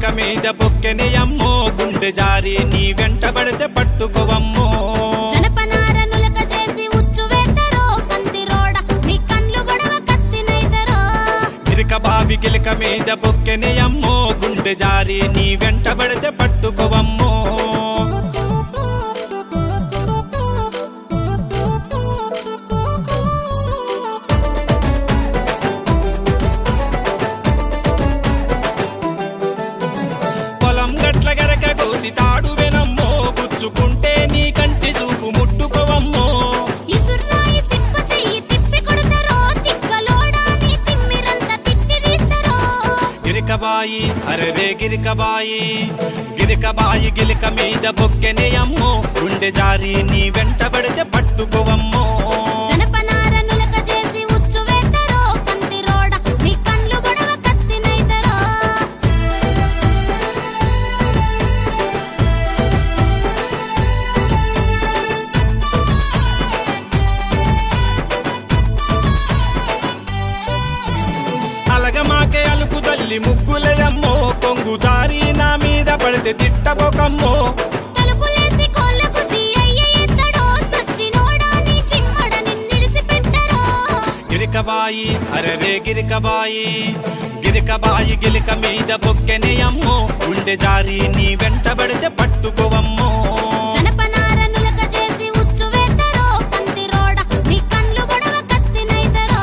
మీద బొక్కెని అమ్మో గుండె జారి నీ వెంట పడితే పట్టుకోవమ్మో జనపనార నులక చేసి ఉచ్చు వేతరో కంది రోడ నీ కన్లు గొడవ కత్తినైతరో గిరిక బావి గిలిక మీద బొక్కెని అమ్మో గుండె జారి నీ వెంట పడితే పట్టుకోవమ్మో పొలం గట్ల గరక కోసి తాడు వెనమ్మో గుచ్చుకుంటే నీ కంటి చూపు ముట్టుకోవమ్మో ఇసుర్రాయి సిప్ప చెయ్యి తిప్పి కొడతరో తిక్కలోడా నీ తిమ్మిరంత తిత్తి తీస్తరో గిరికబాయి అరరే గిరికబాయి గిరికబాయి గిలిక మీద బొక్కెనే అమ్మో గుండె జారి నీ వెంట పడితే పట్టుకోవమ్మో జనపనార నులక చేసి ఉచ్చు వేతరో కంది రోడ నీ కన్లు గొడవ కత్తినైతరో అలగమాకే అలుకు తల్లి ముగ్గులయమ్మో కొంగు జారి నా మీద పడితే తిట్టబోకమ్మో తలుపులేసి కోళ్ళకు జీ అయ్య ఎత్తడో సచ్చినోడా నీ చిమ్మడ నిన్నిడిసి పెట్టరో గిరికబాయి అరరే గిరికబాయి గిరికబాయి గిలిక మీద బొక్కెనే అమ్మో గుండె జారి నీ వెంట పడితే పట్టుకోవమ్మో జనపనార నులక చేసి ఉచ్చు వేతరో కంది రోడ నీ కన్లు గొడవ కత్తినైతరో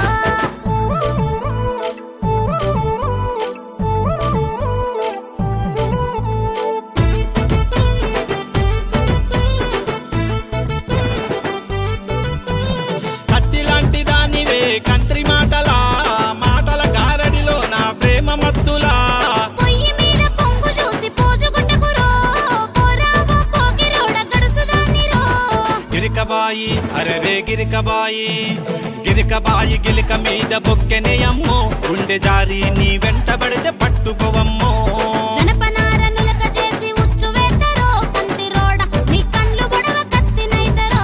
కత్తి లాంటి దానివే కంత్రి మాటలా మాటల గారడిలో నా ప్రేమ మత్తులా పొయ్యి మీద పొంగు చూసి పోజుగుంటకురో పోరావో పోకిరోడ గడుసుదాన్నిరో గిరికబాయి అరరే గిరికబాయి గిరికబాయి గిలిక మీద బొక్కెనే అమ్మో గుండె జారి నీ వెంట పడితే పట్టుకోవమ్మో జనపనార నులక చేసి ఉచ్చు వేతరో కంది రోడ నీ కన్లు గొడవ కత్తినైతరో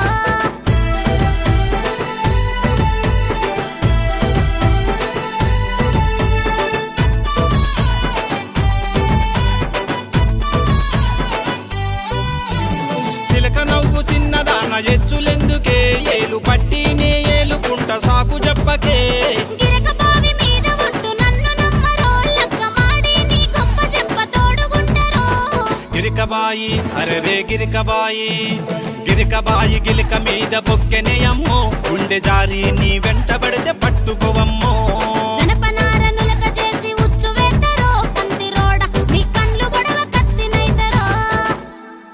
చిలక నవ్వు చిన్నదాన ఎచ్చులెందుకే ఏలు పట్టి నే ఏలుకుంట సాకు చెప్పకే గిరక బావి మీద ఒట్టు నన్ను నమ్మరో లక్క మాడి నీ గొప్ప చెప్ప తోడుగుంటరో గిరికబాయి అరరే గిరికబాయి గిరికబాయి గిలిక మీద బొక్కెనే అమ్మో గుండె జారి నీ వెంట పడితే